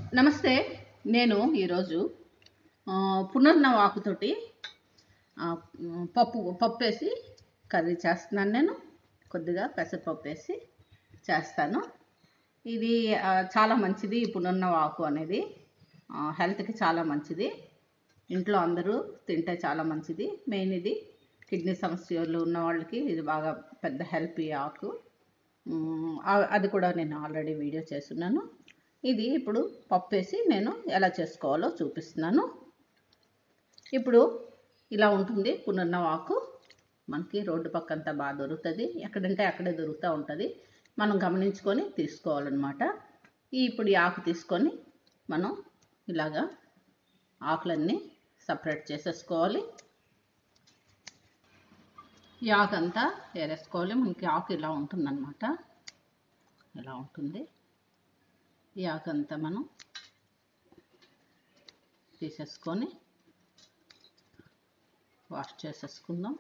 నమస్తే నేను ఈరోజు ఆ, పునర్నవ ఆకుతోటి ఆ, పప్పు పప్పు వేసి కర్రీ చేస్తున్నాను నేను కొద్దిగా పెసరపప్పు వేసి చేస్తాను ఇది ఆ, చాలా మంచిది ఈ పునర్నవ ఆకు అనేది ఆ, హెల్త్కి చాలా మంచిది ఇంట్లో అందరూ తింటే చాలా మంచిది మెయిన్ ఇది కిడ్నీ సమస్యలు ఉన్న వాళ్ళకి ఇది బాగా పెద్ద హెల్ప్ ఈ ఆకు మ్, ఆ- అది కూడా నేను ఆల్రెడీ వీడియో చేస్తున్నాను ఇది ఇప్పుడు పప్పు వేసి నేను ఎలా చేసుకోవాలో చూపిస్తున్నాను ఇప్పుడు ఇలా ఉంటుంది పునర్నవ ఆకు మనకి రోడ్డు పక్కంతా బాగా దొరుకుతుంది ఎక్కడంటే అక్కడే దొరుకుతూ ఉంటుంది మనం గమనించుకొని తీసుకోవాలన్నమాట ఈ ఇప్పుడు ఈ ఆకు తీసుకొని మనం ఇలాగా ఆకులన్నీ సపరేట్ చేసేసుకోవాలి ఈ ఆకు అంతా ఏరేసుకోవాలి మనకి ఆకు ఇలా ఉంటుందన్నమాట ఇలా ఉంటుంది ఈ ఆకు అంతా మనం తీసేసుకొని వాష్ చేసేసుకుందాం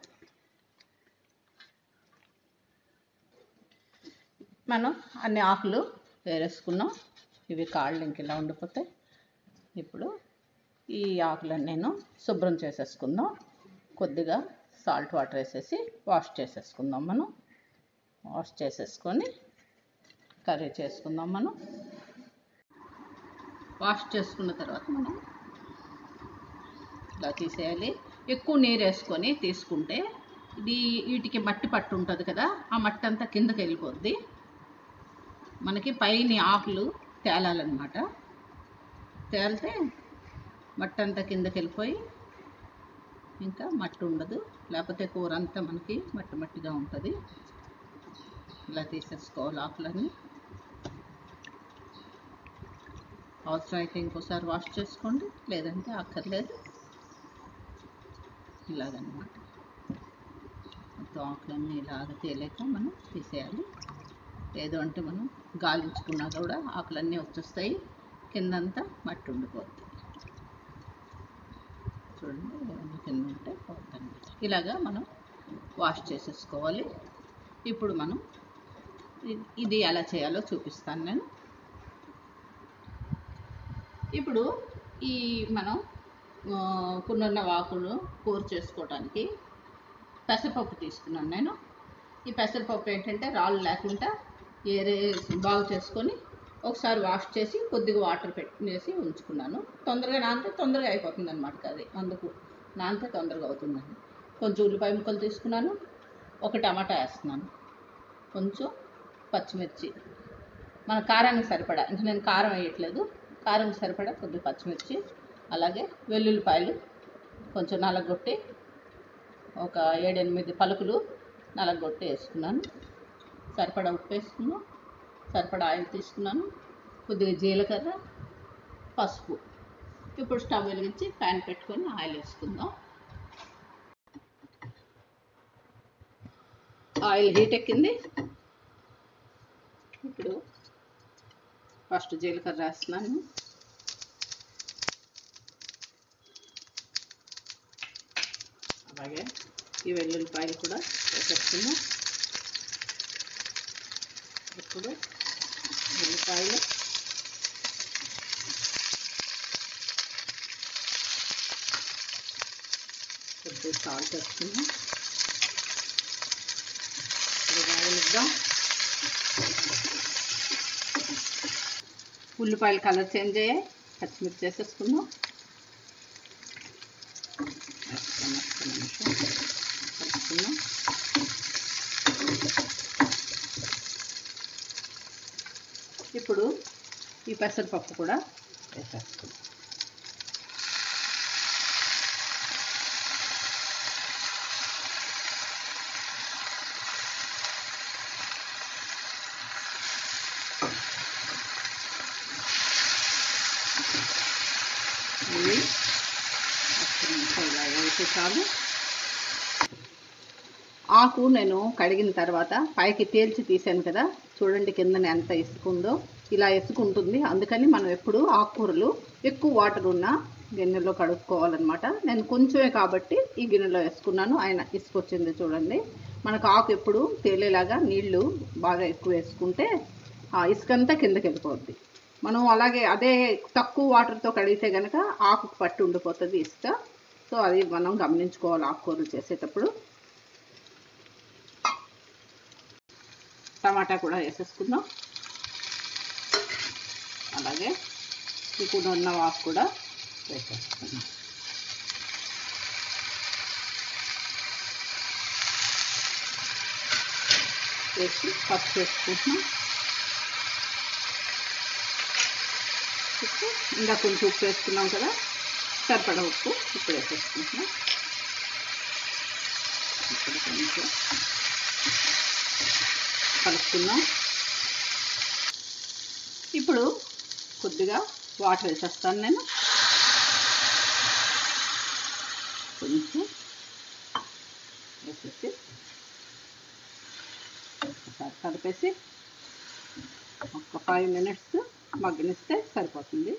మనం అన్ని ఆకులు వేరేసుకున్నాం ఇవి కాళ్ళు ఇంక ఇలా ఉండిపోతాయి ఇప్పుడు ఈ ఆకులను నేను శుభ్రం చేసేసుకుందాం కొద్దిగా సాల్ట్ వాటర్ వేసేసి వాష్ చేసేసుకుందాం మనం వాష్ చేసేసుకొని కర్రీ చేసుకుందాం మనం వాష్ చేసుకున్న తర్వాత మనం ఇలా తీసేయాలి ఎక్కువ నీరు వేసుకొని తీసుకుంటే ఇది వీటికి మట్టి పట్టు ఉంటుంది కదా ఆ మట్టి అంతా కిందకి వెళ్ళిపోద్ది మనకి పైన ఆకులు తేలాలన్నమాట తేలితే మట్టి అంతా కిందకి వెళ్ళిపోయి ఇంకా మట్టి ఉండదు లేకపోతే కూర అంతా మనకి మట్టి మట్టిగా ఉంటుంది ఇలా తీసేసుకోవాలి ఆకులన్నీ అవసరం అయితే ఇంకోసారి వాష్ చేసుకోండి లేదంటే అక్కర్లేదు ఇలాగనమాట మొత్తం ఆకులన్నీ ఇలాగ తేలేక మనం తీసేయాలి లేదు అంటే మనం గాలించుకున్నా కూడా ఆకులన్నీ వచ్చేస్తాయి కిందంతా మట్టి ఉండిపోద్ది చూడండి ఇవన్నీ కింద ఉంటే పోతుంది ఇలాగా మనం వాష్ చేసేసుకోవాలి ఇప్పుడు మనం ఇ- ఇది ఎలా చేయాలో చూపిస్తాను నేను ఇప్పుడు ఈ మనం ఆ, పునర్న వాకులు కూర చేసుకోవడానికి పెసరపప్పు తీసుకున్నాను నేను ఈ పెసరపప్పు ఏంటంటే రాళ్ళు లేకుండా ఏరే బాగు చేసుకొని ఒకసారి వాష్ చేసి కొద్దిగా వాటర్ పెట్టేసి ఉంచుకున్నాను తొందరగా నానితే తొందరగా అయిపోతుంది అనమాట అది అందుకు నానితే తొందరగా అవుతుందని కొంచెం ఉల్లిపాయ ముక్కలు తీసుకున్నాను ఒక టమాటా వేస్తున్నాను కొంచెం పచ్చిమిర్చి మన కారానికి సరిపడా ఇంకా నేను కారం వేయట్లేదు కారం సరిపడా కొద్దిగా పచ్చిమిర్చి అలాగే వెల్లుల్లిపాయలు కొంచెం నలగొట్టి ఒక ఏడెనిమిది పలుకులు నలగొట్టి వేసుకున్నాను సరిపడా ఉప్పు వేసుకున్నాను సరిపడా ఆయిల్ తీసుకున్నాను కొద్దిగా జీలకర్ర పసుపు ఇప్పుడు స్టవ్ వెలిగించి ప్యాన్ పెట్టుకొని ఆయిల్ వేసుకుందాం ఆయిల్ హీట్ ఎక్కింది ఇప్పుడు ఫస్ట్ జీలకర్ర వేస్తున్నాను అలాగే ఈ వెల్లుల్లిపాయలు కూడా వేసేస్తున్నాం ఇప్పుడు ఉల్లిపాయలు కొద్దిగా సాల్ట్ వేస్తున్నాం కొద్దిగా ఆయిల్ ఉల్లిపాయలు కలర్ చేంజ్ అయ్యాయి పచ్చిమిర్చి వేసేసుకుందాం వేసుకొని ఒక్క నిమిషం కలుపుకుందాం ఇప్పుడు ఈ పెసరపప్పు కూడా వేసేసుకుందాం ఇవి ఒక్క నిమిషం ఇలా వేస్తే చాలు ఆకు నేను కడిగిన తర్వాత పైకి తేల్చి తీసాను కదా చూడండి కిందన ఎంత ఇసుకుందో ఇలా ఇసుకుంటుంది అందుకని మనం ఎప్పుడు ఆకుకూరలు ఎక్కువ వాటర్ ఉన్న గిన్నెలో కడుక్కోవాలన్నమాట నేను కొంచెమే కాబట్టి ఈ గిన్నెలో వేసుకున్నాను ఆయన ఇసుకొచ్చింది చూడండి మనకు ఆకు ఎప్పుడు తేలేలాగా నీళ్లు బాగా ఎక్కువ వేసుకుంటే ఆ ఇసుకంతా కిందకి వెళ్ళిపోద్ది మనం అలాగే అదే తక్కువ వాటర్తో కడిగితే కనుక ఆకుకు పట్టి ఉండిపోతుంది ఇసుక సో అది మనం గమనించుకోవాలి ఆకుకూరలు చేసేటప్పుడు టమాటా కూడా వేసేసుకుందాం అలాగే ఇప్పుడు ఉన్న వాకు కూడా వేసేసుకుందాం వేసి పప్పు వేసుకుంటున్నాం ఉప్పు ఇంకా కొంచెం ఉప్పు వేసుకున్నాం కదా సరిపడా ఉప్పు ఇప్పుడు వేసేసుకుంటున్నాం ఇప్పుడు కొంచెం కలుపుకుందాం ఇప్పుడు కొద్దిగా వాటర్ వేసేస్తాను నేను కొంచెం వేసేసి ఒకసారి కలిపేసి ఒక ఫైవ్ మినిట్స్ మగ్గనిస్తే సరిపోతుంది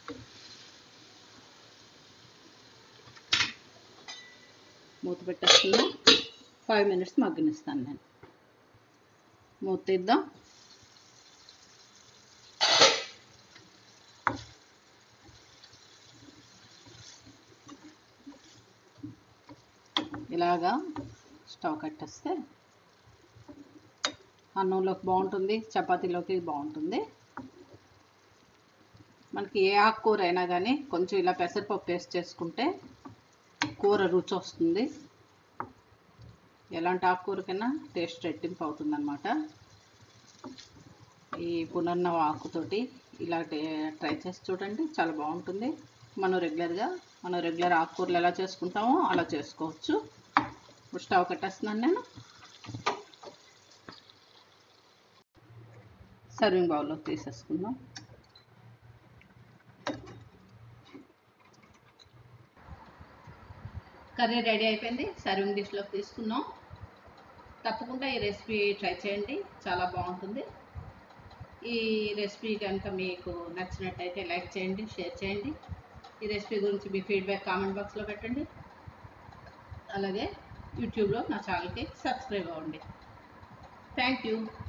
మూత పెట్టేసుకుందాం ఫైవ్ మినిట్స్ మగ్గనిస్తాను నేను మూత తీద్దాం ఇలాగా స్టవ్ కట్టేస్తే అన్నంలోకి బాగుంటుంది చపాతీలోకి బాగుంటుంది మనకి ఏ ఆకుకూర అయినా కానీ కొంచెం ఇలా పెసరపప్పు వేస్ట్ చేసుకుంటే కూర రుచి వస్తుంది ఎలాంటి ఆకుకూరకైనా టేస్ట్ రెట్టింపు అవుతుంది అనమాట ఈ పునర్నవ ఆకుతోటి ఇలా ట్రై చేసి చూడండి చాలా బాగుంటుంది మనం రెగ్యులర్గా మనం రెగ్యులర్ ఆకుకూరలు ఎలా చేసుకుంటామో అలా చేసుకోవచ్చు ఇప్పుడు స్టవ్ కట్టేస్తున్నాను నేను సర్వింగ్ బౌల్లో తీసేసుకుందాం కర్రీ రెడీ అయిపోయింది సర్వింగ్ డిష్లోకి తీసుకున్నాం తప్పకుండా ఈ రెసిపీ ట్రై చేయండి చాలా బాగుంటుంది ఈ రెసిపీ కనుక మీకు నచ్చినట్టయితే లైక్ చేయండి షేర్ చేయండి ఈ రెసిపీ గురించి మీ ఫీడ్బ్యాక్ కామెంట్ బాక్స్లో పెట్టండి అలాగే యూట్యూబ్లో నా ఛానల్కి సబ్స్క్రైబ్ అవ్వండి థ్యాంక్ యూ